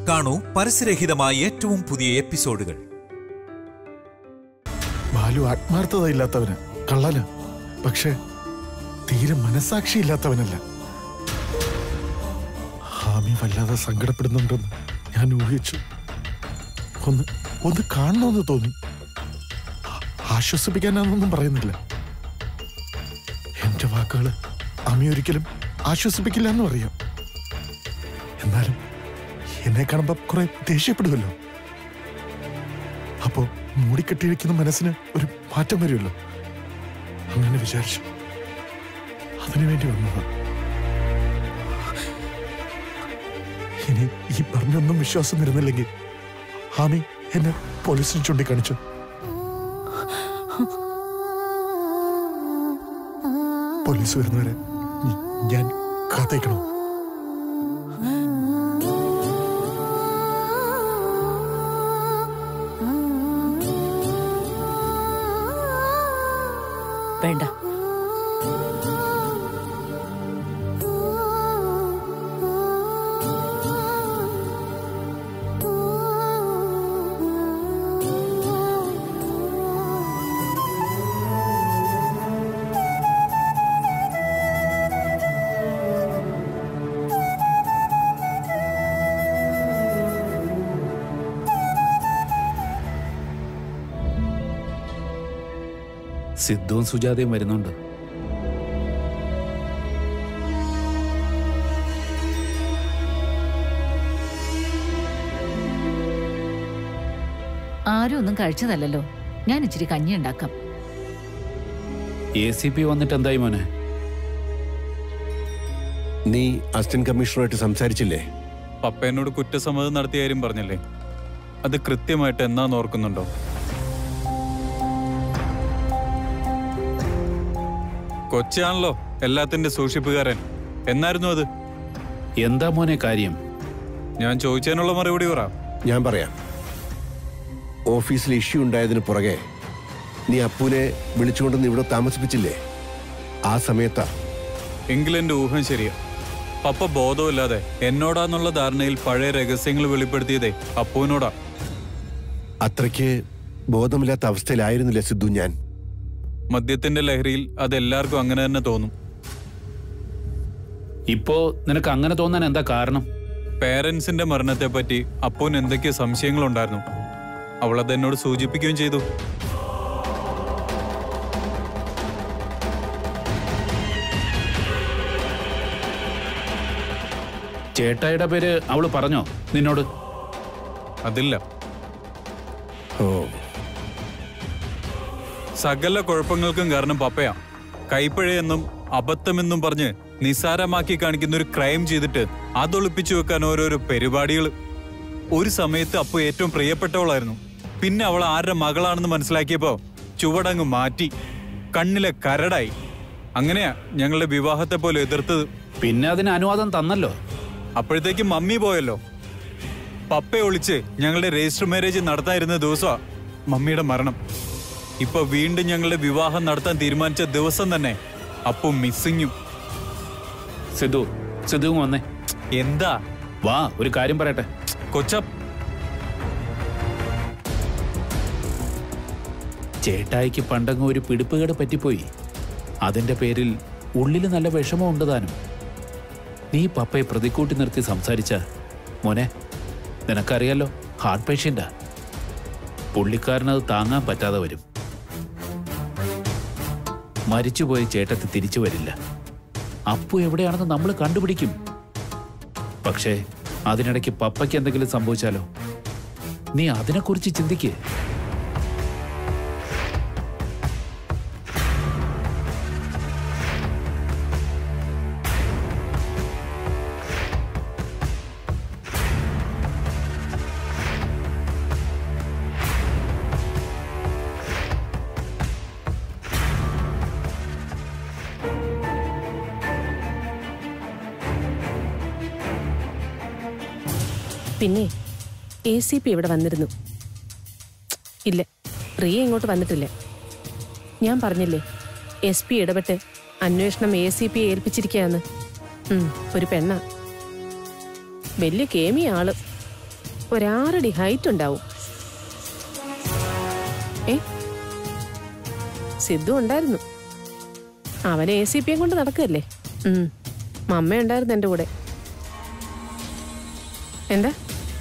കാണൂ പരസ്യരഹിതമായ ഏറ്റവും പുതിയ എപ്പിസോഡുകൾ ബാലു ആത്മാർത്ഥത ഇല്ലാത്തവന് കള്ളന് പക്ഷെ തീരെ മനസാക്ഷി ഇല്ലാത്തവനല്ല ഹാമി വല്ലാതെ സങ്കടപ്പെടുന്നുണ്ടെന്ന് ഞാൻ ഊഹിച്ചു ഒന്ന് ഒന്ന് കാണണമെന്ന് തോന്നി ആ- ആശ്വസിപ്പിക്കാനാണെന്നൊന്നും പറയുന്നില്ല എന്റെ വാക്കുകള് അമ്മി ഒരിക്കലും ആശ്വസിപ്പിക്കില്ല എന്നും അറിയാം എന്നാലും എന്നെ കാണുമ്പോ കുറെ ദേഷ്യപ്പെടുമല്ലോ അപ്പോ മൂടിക്കെട്ടിയിരിക്കുന്ന മനസ്സിന് ഒരു മാറ്റം വരുമല്ലോ അങ്ങനെ വിചാരിച്ചു അതിനുവേണ്ടി വന്നതാ ഇനി ഈ പറഞ്ഞൊന്നും വിശ്വാസം വരുന്നില്ലെങ്കിൽ ഹാമി എന്നെ പോലീസിന് ചൂണ്ടിക്കാണിച്ചു പോലീസ് വരുന്നവരെ ഞ- ഞാൻ കാത്തേക്കണോ വേണ്ട സിദ്ധുവും സുജാതയും വരുന്നുണ്ട് ആരും ഒന്നും കഴിച്ചതല്ലല്ലോ ഞാൻ ഇച്ചിരി കഞ്ഞി ഉണ്ടാക്കാം എ സി പി വന്നിട്ട് എന്തായി മോനെ നീ അസിസ്റ്റന്റ് കമ്മീഷണറുമായിട്ട് സംസാരിച്ചില്ലേ പപ്പ എന്നോട് കുറ്റസമ്മതം നടത്തിയ കാര്യം പറഞ്ഞല്ലേ അത് കൃത്യമായിട്ട് എന്നാന്ന് ഓർക്കുന്നുണ്ടോ കൊച്ചാണല്ലോ എല്ലാത്തിന്റെ സൂക്ഷിപ്പുകാരൻ എന്നായിരുന്നു അത് എന്താ മോനെ കാര്യം ഞാൻ ചോദിച്ചതിനുള്ള മറുപടി പറ ഞാൻ പറയാം ഓഫീസിൽ ഇഷ്യൂ ഉണ്ടായതിന് പുറകെ നീ അപ്പുവിനെ വിളിച്ചുകൊണ്ടൊന്ന് ഇവിടെ താമസിപ്പിച്ചില്ലേ ആ സമയത്താ എങ്കിലെന്റെ ഊഹം ശരിയാ പപ്പ ബോധമില്ലാതെ എന്നോടാന്നുള്ള ധാരണയിൽ പഴയ രഹസ്യങ്ങൾ വെളിപ്പെടുത്തിയതേ അപ്പുവിനോടാ അത്രയ്ക്ക് ബോധമില്ലാത്ത അവസ്ഥയിലായിരുന്നില്ല സിദ്ധു ഞാൻ മദ്യത്തിന്റെ ലഹരിയിൽ അത് എല്ലാവർക്കും അങ്ങനെ തന്നെ തോന്നും ഇപ്പോ നിനക്ക് അങ്ങനെ തോന്നാൻ എന്താ കാരണം പേരൻസിന്റെ മരണത്തെ പറ്റി അപ്പുവിന് എന്തൊക്കെ സംശയങ്ങളുണ്ടായിരുന്നു അവൾ അത് എന്നോട് സൂചിപ്പിക്കുകയും ചെയ്തു ചേട്ടായിയുടെ പേര് അവള് പറഞ്ഞോ നിന്നോട് അതില്ല ഓ സകല കുഴപ്പങ്ങൾക്കും കാരണം പപ്പയാ കൈപ്പഴയെന്നും അബദ്ധമെന്നും പറഞ്ഞ് നിസ്സാരമാക്കി കാണിക്കുന്ന ഒരു ക്രൈം ചെയ്തിട്ട് അതൊളിപ്പിച്ചു വെക്കാൻ ഓരോരോ പരിപാടികൾ ഒരു സമയത്ത് അപ്പു ഏറ്റവും പ്രിയപ്പെട്ടവളായിരുന്നു പിന്നെ അവൾ ആരുടെ മകളാണെന്ന് മനസ്സിലാക്കിയപ്പോ ചുവടങ്ങ് മാറ്റി കണ്ണിലെ കരടായി അങ്ങനെയാ ഞങ്ങളുടെ വിവാഹത്തെ പോലെ എതിർത്തത് പിന്നെ അതിന് അനുവാദം തന്നല്ലോ അപ്പോഴത്തേക്കും മമ്മി പോയല്ലോ പപ്പയെ ഒളിച്ച് ഞങ്ങളുടെ രജിസ്റ്റർ മാരേജ് നടത്താനിരുന്ന ദിവസമാ മമ്മിയുടെ മരണം ഇപ്പൊ വീണ്ടും ഞങ്ങളുടെ വിവാഹം നടത്താൻ തീരുമാനിച്ച ദിവസം തന്നെ അപ്പു മിസ്സിങ്ങും സിദ്ധു സിദ്ധുവും വന്നേ എന്താ വാ ഒരു കാര്യം പറയട്ടെ കൊച്ച ചേട്ടായിക്ക് പണ്ടങ്ങ് ഒരു പിടിപ്പുകേട് പറ്റിപ്പോയി അതിന്റെ പേരിൽ ഉള്ളിൽ നല്ല വിഷമമുണ്ട് താനും നീ പപ്പയെ പ്രതിക്കൂട്ടി നിർത്തി സംസാരിച്ച മോനെ നിനക്കറിയാലോ ഹാർട്ട് പേഷ്യന്റാ പുള്ളിക്കാരനത് താങ്ങാൻ പറ്റാതെ വരും മരിച്ചുപോയ ചേട്ടത്തി തിരിച്ചു വരില്ല അപ്പു എവിടെയാണെന്ന് നമ്മൾ കണ്ടുപിടിക്കും പക്ഷേ അതിനിടയ്ക്ക് പപ്പയ്ക്ക് എന്തെങ്കിലും സംഭവിച്ചാലോ നീ അതിനെക്കുറിച്ച് ചിന്തിക്ക് പിന്നെ എ സി പി ഇവിടെ വന്നിരുന്നു ഇല്ല റിയ ഇങ്ങോട്ട് വന്നിട്ടില്ല ഞാൻ പറഞ്ഞില്ലേ എസ് പി ഇടപെട്ട് അന്വേഷണം എ സി പിയെ ഏൽപ്പിച്ചിരിക്കുകയെന്ന് ഉം, ഒരു പെണ്ണ വലിയ കേമിയ ആള് ഒരാറടി ഹൈറ്റ് ഉണ്ടാവും ഏ സിദ്ധു ഉണ്ടായിരുന്നു അവൻ എ സി പിയെ കൊണ്ട് നടക്കുകയല്ലേ ഉം. മമ്മ ഉണ്ടായിരുന്നു എൻ്റെ കൂടെ എന്താ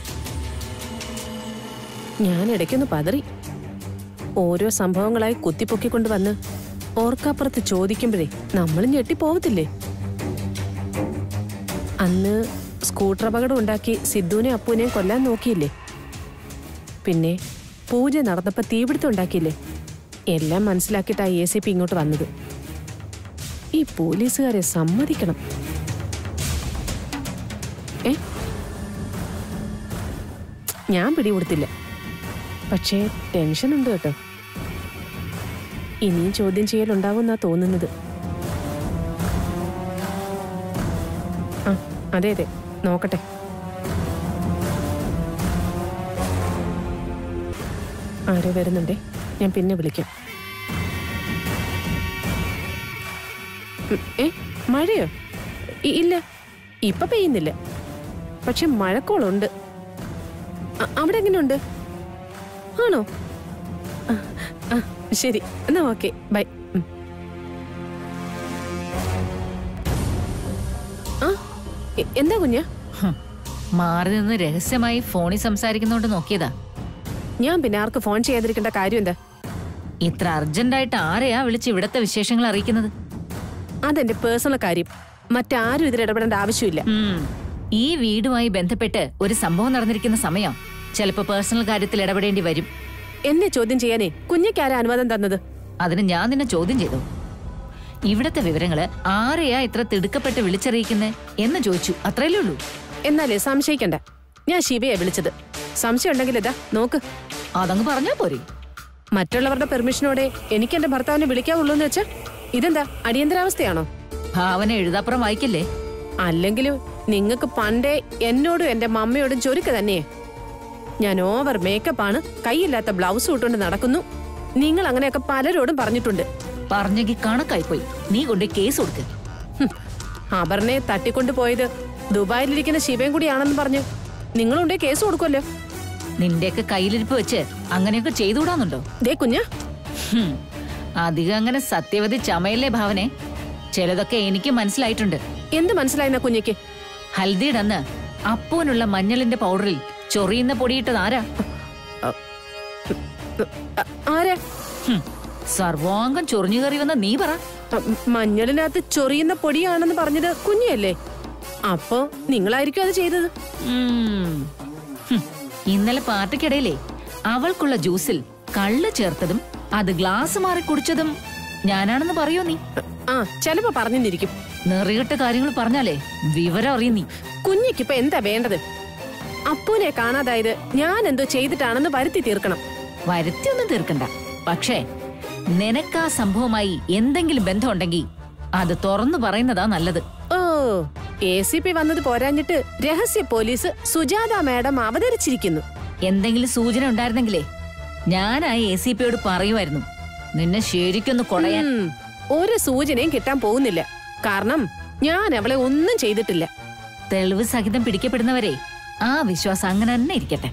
ഞാൻ ഇടയ്ക്കൊന്ന് പതറി ഓരോ സംഭവങ്ങളായി കുത്തിപ്പൊക്കിക്കൊണ്ട് വന്ന് ഓർക്കാപ്പുറത്ത് ചോദിക്കുമ്പോഴേ നമ്മൾ ഞെട്ടിപ്പോവത്തില്ലേ അന്ന് സ്കൂട്ടർ അപകടം ഉണ്ടാക്കി സിദ്ധുവിനെ അപ്പുവിനെയും കൊല്ലാൻ നോക്കിയില്ലേ പിന്നെ പൂജ നടന്നപ്പോ തീപിടുത്തം ഉണ്ടാക്കിയില്ലേ എല്ലാം മനസ്സിലാക്കിയിട്ടാ എ സി പി ഇങ്ങോട്ട് വന്നത് ഈ പോലീസുകാരെ സമ്മതിക്കണം ഏ ഞാൻ പിടികൊടുത്തില്ല പക്ഷേ ടെൻഷൻ ഉണ്ട് കേട്ടോ ഇനിയും ചോദ്യം ചെയ്യലുണ്ടാവുമെന്നാ തോന്നുന്നത് ആ അതെ അതെ നോക്കട്ടെ ആരോ വരുന്നുണ്ടേ ഞാൻ പിന്നെ വിളിക്കാം ഉം, ഏ മഴയോ ഇ- ഇല്ല ഇപ്പൊ പെയ്യുന്നില്ല പക്ഷെ മഴക്കോളുണ്ട് അ- അവിടെ എങ്ങനെയുണ്ട് ആണോ ആ, ആ ശരി എന്നാ ഓക്കെ ബൈ ഉം. ആ എ- എന്താ കുഞ്ഞ ഹും. മാറി നിന്ന് രഹസ്യമായി ഫോണിൽ സംസാരിക്കുന്നോണ്ട് നോക്കിയതാ ഞാൻ പിന്നെ ആർക്ക് ഫോൺ ചെയ്യാതിരിക്കേണ്ട കാര്യം എന്താ ഇത്ര അർജന്റായിട്ട് ആരെയാ വിളിച്ച് ഇവിടത്തെ വിശേഷങ്ങൾ അറിയിക്കുന്നത് അതെന്റെ പേഴ്സണൽ കാര്യം മറ്റാരും ഇതിൽ ഇടപെടേണ്ട ആവശ്യമില്ല ഉം. ഈ വീടുമായി ബന്ധപ്പെട്ട് ഒരു സംഭവം നടന്നിരിക്കുന്ന സമയം ചിലപ്പോ പേഴ്സണൽ കാര്യത്തിൽ ഇടപെടേണ്ടി വരും എന്നെ ചോദ്യം ചെയ്യാനേ കുഞ്ഞയ്ക്കാരാ അനുവാദം തന്നത് അതിന് ഞാൻ നിന്നെ ചോദ്യം ചെയ്തു ഇവിടത്തെ വിവരങ്ങള് ആരെയാ ഇത്ര തിടുക്കപ്പെട്ട് വിളിച്ചറിയിക്കുന്നേ എന്ന് ചോദിച്ചു അത്രയല്ലേ ഉള്ളൂ എന്നാലേ സംശയിക്കണ്ട ഞാൻ ശിവയെ വിളിച്ചത് സംശയം ഉണ്ടെങ്കിൽ ഇതാ നോക്ക് അതങ്ങ് പറഞ്ഞാ പോരെ മറ്റുള്ളവരുടെ പെർമിഷനോടെ എനിക്ക് എന്റെ ഭർത്താവിനെ വിളിക്കാവുള്ളൂ എന്ന് വെച്ചാ ഇതെന്താ അടിയന്തരാവസ്ഥയാണോ ഭാവന എഴുതാപ്പുറം വായിക്കില്ലേ അല്ലെങ്കിലും നിങ്ങൾക്ക് പണ്ടേ എന്നോടും എന്റെ മമ്മയോടും ചൊരുക്ക് തന്നെയേ ഞാൻ ഓവർ മേക്കപ്പ് ആണ് കൈയില്ലാത്ത ബ്ലൗസ് ഇട്ടുകൊണ്ട് നടക്കുന്നു നിങ്ങൾ അങ്ങനെയൊക്കെ പലരോടും പറഞ്ഞിട്ടുണ്ട് പറഞ്ഞെങ്കിൽ കണക്കായിപ്പോയി നീ കൊണ്ട് കേസ് കൊടുക്ക് ഹും, അപർണയെ തട്ടിക്കൊണ്ടു പോയത് ദുബായിലിരിക്കുന്ന ശിവയും കൂടിയാണെന്ന് പറഞ്ഞു നിങ്ങളുണ്ടേ കേസ് കൊടുക്കുമല്ലോ നിന്റെയൊക്കെ കയ്യിലിരിപ്പ് വെച്ച് അങ്ങനെയൊക്കെ ചെയ്തുകൂടാന്നുണ്ടോ ദേ കുഞ്ഞ ഹും, അധികം അങ്ങനെ സത്യവതി ചമയല്ലേ ഭാവനെ ചിലതൊക്കെ എനിക്ക് മനസ്സിലായിട്ടുണ്ട് എന്ത് മനസ്സിലായെന്ന കുഞ്ഞയ്ക്ക് ഹൽദിയുടെ അന്ന് അപ്പൂനുള്ള മഞ്ഞളിന്റെ പൗഡറിൽ ചൊറിയുന്ന പൊടിയിട്ടത് ആരാ അ- ആരാ ഹും, സർവാംഗം ചൊറിഞ്ഞു കയറി വന്ന നീ പറ അ, മഞ്ഞളിനകത്ത് ചൊറിയുന്ന പൊടിയാണെന്ന് പറഞ്ഞത് കുഞ്ഞിയല്ലേ അപ്പോ നിങ്ങളായിരിക്കും അത് ചെയ്തത് ഉം. ഹും, ഇന്നലെ പാർട്ടിക്കിടയിലേ അവൾക്കുള്ള ജ്യൂസിൽ കള്ള് ചേർത്തതും അത് ഗ്ലാസ് മാറി കുടിച്ചതും ഞാനാണെന്ന് പറയൂ നീ ആ ചിലപ്പോ പറഞ്ഞിരിക്കും നെറികെട്ട കാര്യങ്ങൾ പറഞ്ഞാലേ വിവരം അറിയും നീ കുഞ്ഞിക്കിപ്പൊ എന്താ വേണ്ടത് അപ്പൂനെ കാണാതായത് ഞാൻ എന്തോ ചെയ്തിട്ടാണെന്ന് വരുത്തി തീർക്കണം വരുത്തിയൊന്നും തീർക്കണ്ട പക്ഷേ നിനക്ക് ആ സംഭവമായി എന്തെങ്കിലും ബന്ധമുണ്ടെങ്കിൽ അത് തുറന്നു പറയുന്നതാ നല്ലത് ഓ എ സി പി വന്നത് പോരാഞ്ഞിട്ട് രഹസ്യ പോലീസ് സുജാത മാഡം അവതരിച്ചിരിക്കുന്നു എന്തെങ്കിലും സൂചന ഉണ്ടായിരുന്നെങ്കിലേ ഞാനായി എ സി പിയോട് പറയുമായിരുന്നു നിന്നെ ശരിക്കൊന്ന് കൊടയാൻ ഉം, ഒരു സൂചനയും കിട്ടാൻ പോകുന്നില്ല കാരണം ഞാൻ അവളെ ഒന്നും ചെയ്തിട്ടില്ല തെളിവ് സഹിതം പിടിക്കപ്പെടുന്നവരെ ആ വിശ്വാസം അങ്ങനെ തന്നെ ഇരിക്കട്ടെ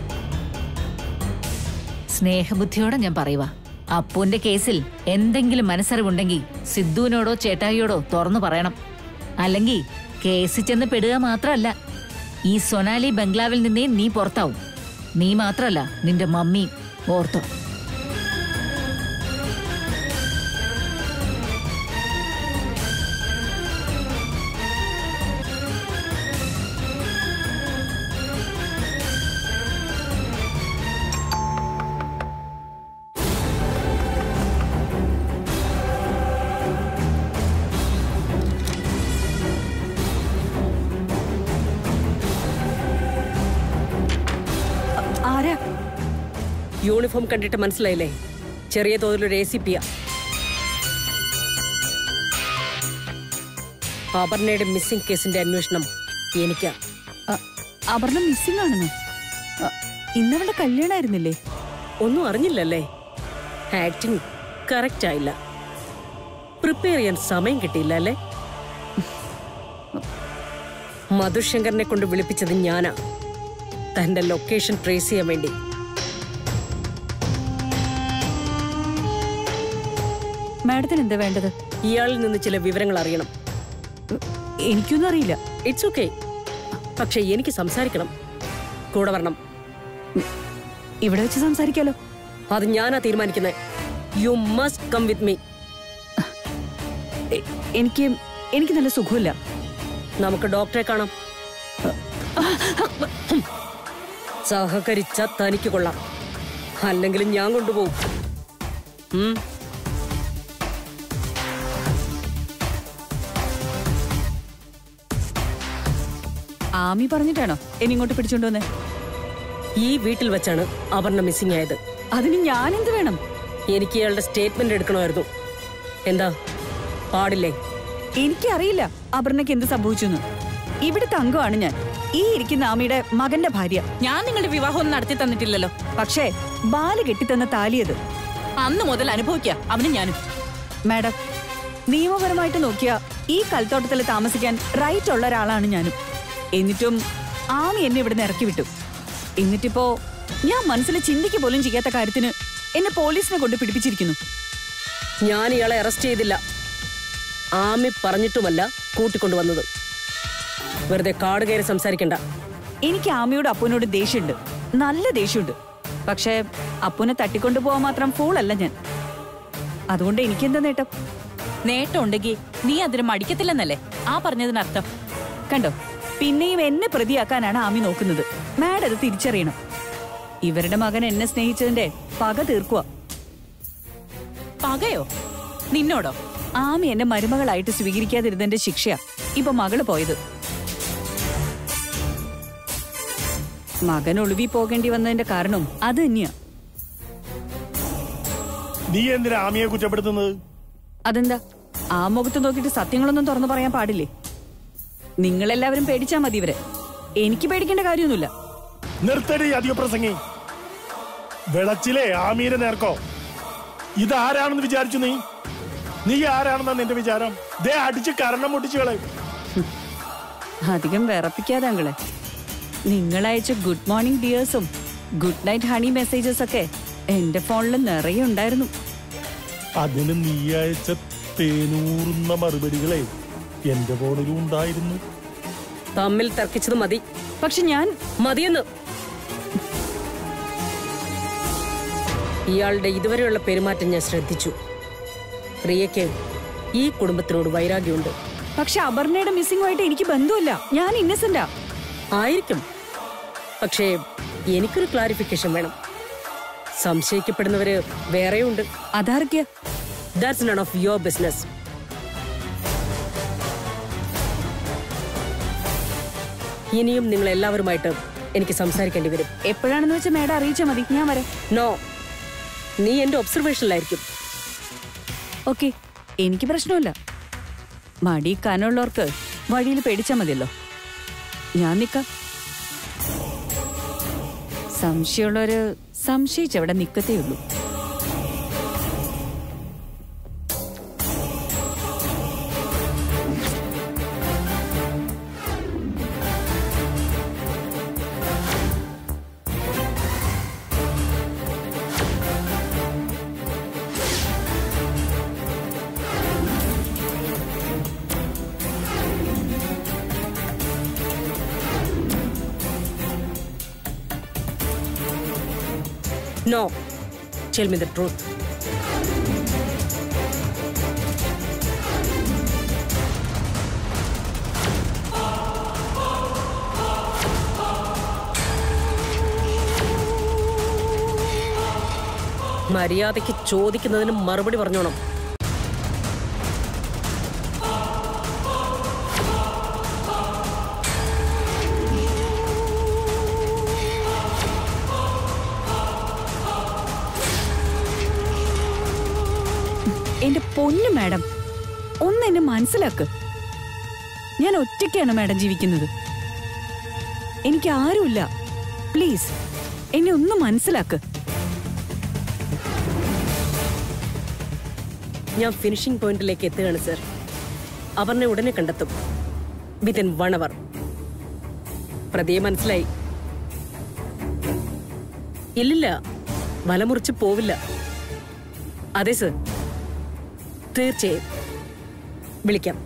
സ്നേഹബുദ്ധിയോടെ ഞാൻ പറയുക അപ്പുവിന്റെ കേസിൽ എന്തെങ്കിലും മനസ്സറിവുണ്ടെങ്കിൽ സിദ്ധുവിനോടോ ചേട്ടായിയോടോ തുറന്നു പറയണം അല്ലെങ്കിൽ കേസിൽ ചെന്ന് പെടുക മാത്രമല്ല ഈ സൊനാലി ബംഗ്ലാവിൽ നിന്നേ നീ പുറത്താവും നീ മാത്രമല്ല നിന്റെ മമ്മിയും ഓർത്തോ ആരാ യൂണിഫോം കണ്ടിട്ട് മനസ്സിലായില്ലേ ചെറിയ തോതിലൊരു എ സി പിയാ അപർണയുടെ മിസ്സിംഗ് കേസിന്റെ അന്വേഷണം എനിക്കാ അപർണ മിസ്സിംഗ് ആണെന്ന് ഇന്നവളുടെ കല്യാണമായിരുന്നില്ലേ ഒന്നും അറിഞ്ഞില്ലല്ലേ ആക്ടിങ് കറക്റ്റ് ആയില്ല പ്രിപ്പയർ ചെയ്യാൻ സമയം കിട്ടിയില്ല അല്ലേ മധുശങ്കറിനെ കൊണ്ട് വിളിപ്പിച്ചത് ഞാനാ തന്റെ ലൊക്കേഷൻ ട്രേസ് ചെയ്യാൻ വേണ്ടി മാഡത്തിന് എന്താ വേണ്ടത് ഇയാളിൽ നിന്ന് ചില വിവരങ്ങൾ അറിയണം എനിക്കൊന്നും അറിയില്ല ഇറ്റ്സ് ഓക്കെ പക്ഷെ എനിക്ക് സംസാരിക്കണം കൂടെ വരണം ഇവിടെ വെച്ച് സംസാരിക്കാലോ അത് ഞാനാ തീരുമാനിക്കുന്നത് you must come with me എ- എനിക്ക് എനിക്ക് നല്ല സുഖമില്ല നമുക്ക് ഡോക്ടറെ കാണാം സഹകരിച്ച തനിക്ക് കൊള്ളാം അല്ലെങ്കിൽ ഞാൻ കൊണ്ടുപോകും ഉം. ആമി പറഞ്ഞിട്ടാണോ എന്നെ ഇങ്ങോട്ട് പിടിച്ചോണ്ട് വന്നേ ഈ വീട്ടിൽ വെച്ചാണ് അപർണ മിസ്സിംഗ് ആയത് അതിന് ഞാൻ എന്ത് വേണം എനിക്ക് ഇയാളുടെ സ്റ്റേറ്റ്മെന്റ് എടുക്കണമായിരുന്നു എന്താ പാടില്ലേ എനിക്കറിയില്ല അപർണയ്ക്ക് എന്ത് സംഭവിച്ചു ഇവിടുത്തെ അംഗമാണ് ഞാൻ ഈ ഇരിക്കുന്ന ആമിയുടെ മകന്റെ ഭാര്യ ഞാൻ നിങ്ങളുടെ വിവാഹം നടത്തി തന്നിട്ടില്ലല്ലോ പക്ഷേ ബാല് കെട്ടിത്തന്ന താലിയത് അന്ന് മുതൽ അനുഭവിക്കുക അവനും ഞാനും മാഡം നിയമപരമായിട്ട് നോക്കിയ ഈ കൽത്തോട്ടത്തിൽ താമസിക്കാൻ റൈറ്റ് ഉള്ള ഒരാളാണ് ഞാനും എന്നിട്ടും ആമി എന്നെ ഇവിടുന്ന് ഇറക്കി വിട്ടു എന്നിട്ടിപ്പോ ഞാൻ മനസ്സിൽ ചിന്തിക്ക് പോലും ചെയ്യാത്ത കാര്യത്തിന് എന്നെ പോലീസിനെ കൊണ്ട് പിടിപ്പിച്ചിരിക്കുന്നു ഞാൻ ഇയാളെ അറസ്റ്റ് ചെയ്തില്ല ആമി പറഞ്ഞിട്ടുമല്ല കൂട്ടിക്കൊണ്ടുവന്നത് വെറുതെ കാട് കയറി സംസാരിക്കണ്ട എനിക്ക് ആമിയോട് അപ്പുവിനോട് ദേഷ്യമുണ്ട് നല്ല ദേഷ്യമുണ്ട് പക്ഷേ അപ്പുനെ തട്ടിക്കൊണ്ടു പോവാൻ മാത്രം ഫോളല്ല ഞാൻ അതുകൊണ്ട് എനിക്കെന്താ നേട്ടം നേട്ടം ഉണ്ടെങ്കിൽ നീ അതിന് മടിക്കത്തില്ലെന്നല്ലേ ആ പറഞ്ഞതിനർത്ഥം കണ്ടോ പിന്നെയും എന്നെ പ്രതിയാക്കാനാണ് ആമി നോക്കുന്നത് മാഡ് അത് തിരിച്ചറിയണം ഇവരുടെ മകൻ എന്നെ സ്നേഹിച്ചതിന്റെ പക തീർക്കുക പകയോ നിന്നോടോ ആമി എന്നെ മരുമകളായിട്ട് സ്വീകരിക്കാതിരുന്നതിന്റെ ശിക്ഷയാ ഇപ്പൊ മകള് പോയത് മകൻ ഒളിവി പോകേണ്ടി വന്നതിന്റെ കാരണം അത് തന്നെയാ നീ എന്തിനാ ആമിയെ കുറ്റപ്പെടുത്തുന്നത് അതെന്താ ആ മുഖത്ത് നോക്കിയിട്ട് സത്യങ്ങളൊന്നും തുറന്നു പറയാൻ പാടില്ലേ നിങ്ങളെല്ലാവരും പേടിച്ചാ മതി ഇവരെ എനിക്ക് പേടിക്കേണ്ട കാര്യമൊന്നുമില്ല നിർത്തടി അധിക പ്രസംഗി വെളച്ചിലെ ആമീരെ നേർക്കോ ഇതാരാണെന്ന് വിചാരിച്ചു നീ നീ ആരാണെന്നാ നിന്റെ വിചാരം ദേ അടിച്ച് കരണം മുട്ടിച്ചു കളയും അധികം വിറപ്പിക്കാതെ അങ്ങളെ നിങ്ങളയച്ച ഗുഡ് മോർണിംഗ് ഡിയേഴ്സും ഗുഡ് നൈറ്റ് ഹണി മെസ്സേജസ് ഒക്കെ എന്റെ ഫോണിൽ നിറയെ ഉണ്ടായിരുന്നു അതിന് നീ അയച്ച തേനൂറുന്ന മറുപടികളെ എന്റെ ഫോണിലും ഉണ്ടായിരുന്നു തമ്മിൽ തർക്കിച്ചത് മതി പക്ഷെ ഞാൻ മതിയെന്ന് ഇയാളുടെ ഇതുവരെയുള്ള പെരുമാറ്റം ഞാൻ ശ്രദ്ധിച്ചു പ്രിയയ്ക്ക് ഈ കുടുംബത്തിനോട് വൈരാഗ്യമുണ്ട് പക്ഷെ അപർണയുടെ മിസ്സിംഗുമായിട്ട് എനിക്ക് ബന്ധമില്ല ഞാൻ ഇന്നസെന്റാ ആയിരിക്കും പക്ഷേ എനിക്കൊരു ക്ലാരിഫിക്കേഷൻ വേണം സംശയിക്കപ്പെടുന്നവര് വേറെയുണ്ട് അതാർക്കിയ that's none of your business ഇനിയും നിങ്ങൾ എല്ലാവരുമായിട്ട് എനിക്ക് സംസാരിക്കേണ്ടി വരും എപ്പോഴാണെന്ന് വെച്ചാൽ മേഡം അറിയിച്ചാൽ മതി ഞാൻ വരാം നോ നീ എന്റെ ഒബ്സർവേഷനിലായിരിക്കും ഓക്കെ എനിക്ക് പ്രശ്നമില്ല മടി കനമുള്ളവർക്ക് വഴിയിൽ പേടിച്ചാൽ മതിയല്ലോ ഞാൻ നിക്കാം സംശയമുള്ളവര് സംശയിച്ചവിടെ നിക്കത്തേ ഉള്ളൂ no tell me the truth മര്യാദയ്ക്ക് ചോദിക്കുന്നതിന് മറുപടി പറഞ്ഞോണം എന്റെ പൊന്നു മാഡം ഒന്ന് എന്നെ മനസ്സിലാക്ക് ഞാൻ ഒറ്റയ്ക്കാണ് മാഡം ജീവിക്കുന്നത് എനിക്ക് ആരുമില്ല പ്ലീസ് എന്നെ ഒന്ന് മനസ്സിലാക്ക് ഞാൻ ഫിനിഷിംഗ് പോയിന്റിലേക്ക് എത്തുകയാണ് സർ അവറിനെ ഉടനെ കണ്ടെത്തും വിത്തിൻ വൺ അവർ പ്രതിയെ മനസ്സിലായി ഇല്ലില്ല വലമുറിച്ച് പോവില്ല അതെ സർ തീർച്ചയായും വിളിക്കാം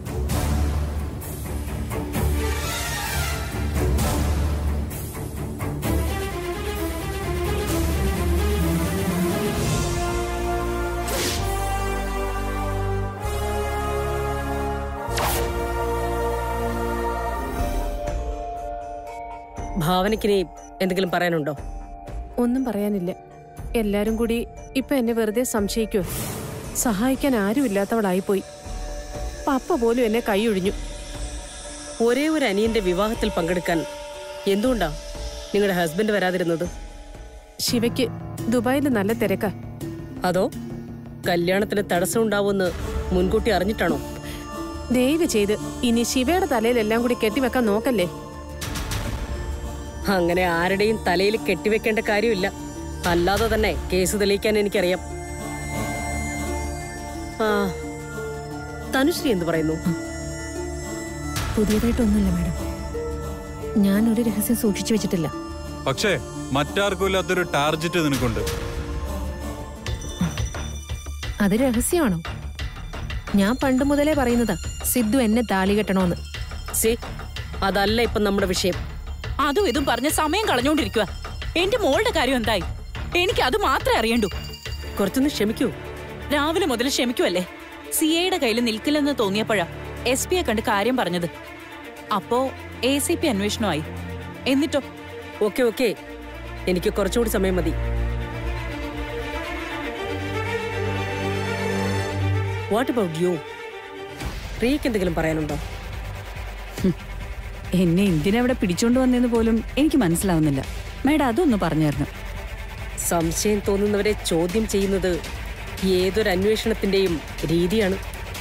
ഭാവനയ്ക്കിനി എന്തെങ്കിലും പറയാനുണ്ടോ ഒന്നും പറയാനില്ല എല്ലാരും കൂടി ഇപ്പൊ എന്നെ വെറുതെ സംശയിക്കോ സഹായിക്കാൻ ആരുമില്ലാത്തവളായിപ്പോയി പപ്പ പോലും എന്നെ കൈയൊഴിഞ്ഞു ഒരേ ഒരു അനിയന്റെ വിവാഹത്തിൽ പങ്കെടുക്കാൻ എന്തുകൊണ്ടാ നിങ്ങളുടെ ഹസ്ബൻഡ് വരാതിരുന്നത് ശിവയ്ക്ക് ദുബായിൽ നല്ല തിരക്കാ അതോ കല്യാണത്തിന് തടസ്സമുണ്ടാവുമെന്ന് മുൻകൂട്ടി അറിഞ്ഞിട്ടാണോ ദയവ് ചെയ്ത് ഇനി ശിവയുടെ തലയിലെല്ലാം കൂടി കെട്ടിവെക്കാൻ നോക്കല്ലേ അങ്ങനെ ആരുടെയും തലയിൽ കെട്ടിവെക്കേണ്ട കാര്യമില്ല അല്ലാതെ തന്നെ കേസ് തെളിയിക്കാൻ എനിക്കറിയാം ആ തനുശ്രീ എന്ത് പറയുന്നു പുതിയതായിട്ടൊന്നുമില്ല മാഡം ഞാൻ ഒരു രഹസ്യം സൂക്ഷിച്ചു വെച്ചിട്ടില്ല പക്ഷേ മറ്റാർക്കും ഇല്ലാത്തൊരു ടാർജറ്റ് നിനക്കുണ്ട് അത് രഹസ്യമാണോ ഞാൻ പണ്ട് മുതലേ പറയുന്നതാ സിദ്ധു എന്നെ താലി കെട്ടണോന്ന് സി അതല്ല ഇപ്പം നമ്മുടെ വിഷയം അതും ഇതും പറഞ്ഞ് സമയം കളഞ്ഞോണ്ടിരിക്കുക എന്റെ മോളുടെ കാര്യം എന്തായി എനിക്ക് അത് മാത്രമേ അറിയണ്ടൂ കുറച്ചൊന്ന് ക്ഷമിക്കൂ രാവിലെ മുതൽ ക്ഷമിക്കുമല്ലേ സി എയുടെ കയ്യിൽ നിൽക്കില്ലെന്ന് തോന്നിയപ്പോഴാ എസ് പിയെ കണ്ട് കാര്യം പറഞ്ഞത് അപ്പോ എ സി പി അന്വേഷണമായി എന്നിട്ടോ ഓക്കെ ഓക്കെ എനിക്ക് കുറച്ചുകൂടി സമയം മതി വാട്ട് അബൌട്ട് യു പ്രിയക്ക് എന്തെങ്കിലും പറയാനുണ്ടോ എന്നെ എന്തിനവിടെ പിടിച്ചോണ്ട് വന്നെന്ന് പോലും എനിക്ക് മനസ്സിലാവുന്നില്ല മേഡം അതൊന്ന് പറഞ്ഞു തരണം സംശയം തോന്നുന്നവരെ ചോദ്യം ചെയ്യുന്നത് ഏതൊരു അന്വേഷണത്തിന്റെയും രീതിയാണ്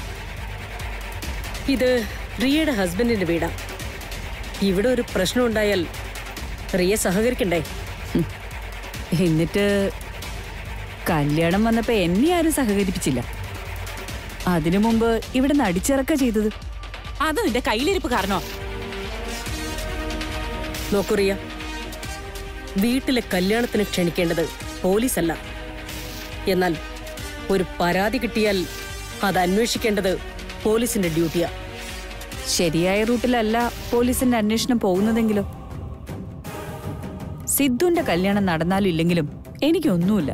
ഇത് റിയയുടെ ഹസ്ബൻഡിന്റെ വീടാ ഇവിടെ ഒരു പ്രശ്നം ഉണ്ടായാൽ റിയ സഹകരിക്കണ്ടേ എന്നിട്ട് കല്യാണം വന്നപ്പോ എന്നെ ആരും സഹകരിപ്പിച്ചില്ല അതിനു മുമ്പ് ഇവിടെ നടിച്ചിറക്ക ചെയ്തത് അത് നിന്റെ കയ്യിലിരിപ്പ് കാരണോ നോക്കൂ റിയ വീട്ടിലെ കല്യാണത്തിന് ക്ഷണിക്കേണ്ടത് പോലീസല്ല എന്നാൽ ഒരു പരാതി കിട്ടിയാൽ അത് അന്വേഷിക്കേണ്ടത് പോലീസിന്റെ ഡ്യൂട്ടിയാ ശരിയായ റൂട്ടിലല്ല പോലീസിന്റെ അന്വേഷണം പോകുന്നതെങ്കിലോ സിദ്ധുന്റെ കല്യാണം നടന്നാലും ഇല്ലെങ്കിലും എനിക്കൊന്നുമില്ല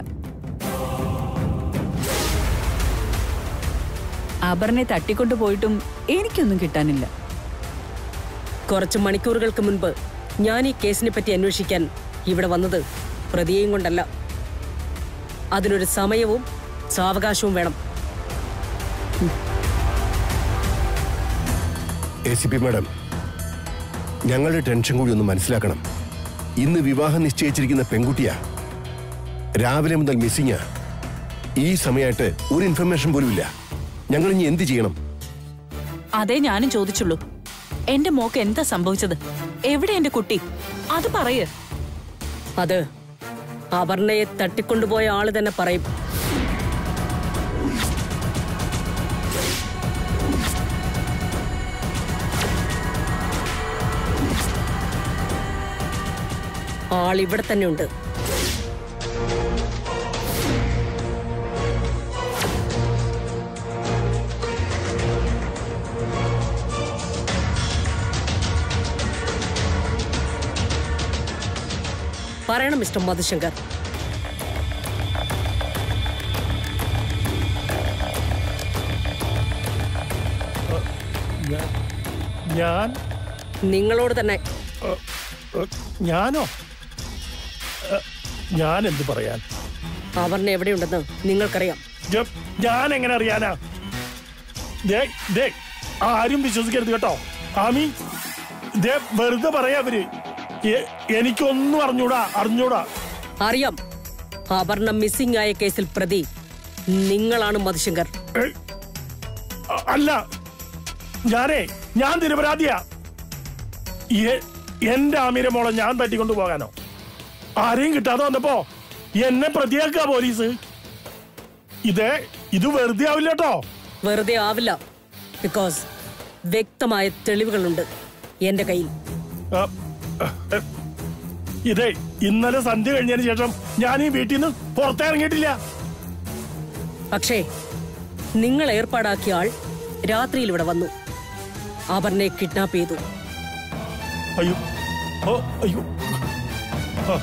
അപർണെ തട്ടിക്കൊണ്ടു പോയിട്ടും എനിക്കൊന്നും കിട്ടാനില്ല കുറച്ച് മണിക്കൂറുകൾക്ക് മുൻപ് ഞാൻ ഈ കേസിനെ പറ്റി അന്വേഷിക്കാൻ ഇവിടെ വന്നത് പ്രതിയെയും കൊണ്ടല്ല അതിനൊരു സമയവും സാവകാശവും വേണം എ സി പി മാഡം ഞങ്ങളുടെ ടെൻഷൻ കൂടി ഒന്ന് മനസ്സിലാക്കണം ഇന്ന് വിവാഹം നിശ്ചയിച്ചിരിക്കുന്ന പെൺകുട്ടിയാ രാവിലെ മുതൽ മിസ്സിങ്ങാ ഈ സമയമായിട്ട് ഒരു ഇൻഫർമേഷൻ പോലും ഇല്ല ഞങ്ങൾ ഇനി എന്ത് ചെയ്യണം അതേ ഞാനും ചോദിച്ചുള്ളൂ എന്റെ മോക്ക് എന്താ സംഭവിച്ചത് എവിടെ എന്റെ കുട്ടി അത് പറയ് അത് അപർണയെ തട്ടിക്കൊണ്ടുപോയ ആള് തന്നെ പറയും ആൾ ഇവിടെ തന്നെ ഉണ്ട് പറയണം മിസ്റ്റർ മധുശങ്കർ ഞാ- ഞാൻ നിങ്ങളോട് തന്നെ ഏ, ഏ, ഞാനോ ഏ, ഞാൻ എന്ത് പറയാൻ അപർണ എവിടെയുണ്ടെന്ന് നിങ്ങൾക്കറിയാം ജ- ഞാൻ എങ്ങനെ അറിയാനാ ദേ ദേ ആരും വിശ്വസിക്കരുത് കേട്ടോ ആമി ദേ വെറുതെ പറയാ അവര് എ- എനിക്കൊന്നും അറിഞ്ഞൂടാ അറിഞ്ഞൂടാ അറിയാം അപർണ മിസ്സിംഗ് ആയ കേസിൽ പ്രതി നിങ്ങളാണ് മധുശങ്കർ ഏ, അ- അല്ല ഞാനേ ഞാൻ നിരപരാധിയാ എ- എന്റെ ആമീര മോളെ ഞാൻ തട്ടിക്കൊണ്ടു പോകാനോ ആരെയും കിട്ടാതെ വന്നപ്പോ എന്നെ പ്രതിയാക്കുക പോലീസ് ഇത് ഇത് വെറുതെ ആവില്ല കേട്ടോ വെറുതെ ആവില്ല ബിക്കോസ് വ്യക്തമായ തെളിവുകളുണ്ട് എന്റെ കയ്യിൽ ആ, ആ, ആ, ഇതേ ഇന്നലെ സന്ധ്യ കഴിഞ്ഞതിന് ശേഷം ഞാൻ ഈ വീട്ടിൽ നിന്ന് പുറത്തിറങ്ങിയിട്ടില്ല പക്ഷേ നിങ്ങൾ ഏർപ്പാടാക്കിയ ആൾ രാത്രിയിൽ ഇവിടെ വന്നു അപർണയെ കിഡ്നാപ്പ് ചെയ്തു അയ്യോ ഓ അയ്യോ ആ.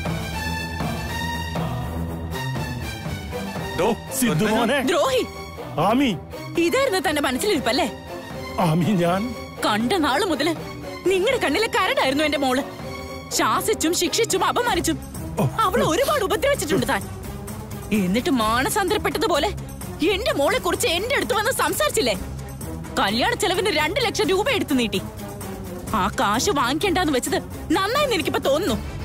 ഡോ, സിദ്ധു മോനെ ദ്രോഹി ആമി ഇതായിരുന്നു തന്റെ മനസ്സിലിരിപ്പല്ലേ ആമി ഞാൻ കണ്ട നാള് മുതല് നിങ്ങളുടെ കണ്ണിലെ കരടായിരുന്നു എന്റെ മോള് ശാസിച്ചും ശിക്ഷിച്ചും അപമാനിച്ചും അവളെ ഒരുപാട് ഉപദ്രവിച്ചിട്ടുണ്ട് താൻ എന്നിട്ട് മാനസാന്തരപ്പെട്ടതുപോലെ എന്റെ മോളെ കുറിച്ച് എന്റെ അടുത്ത് വന്ന് സംസാരിച്ചില്ലേ കല്യാണ ചെലവിന് രണ്ട് ലക്ഷം രൂപ എടുത്തു നീട്ടി ആ കാശ് വാങ്ങിക്കണ്ടെന്ന് വെച്ചത് നന്നായി എനിക്കിപ്പോ തോന്നുന്നു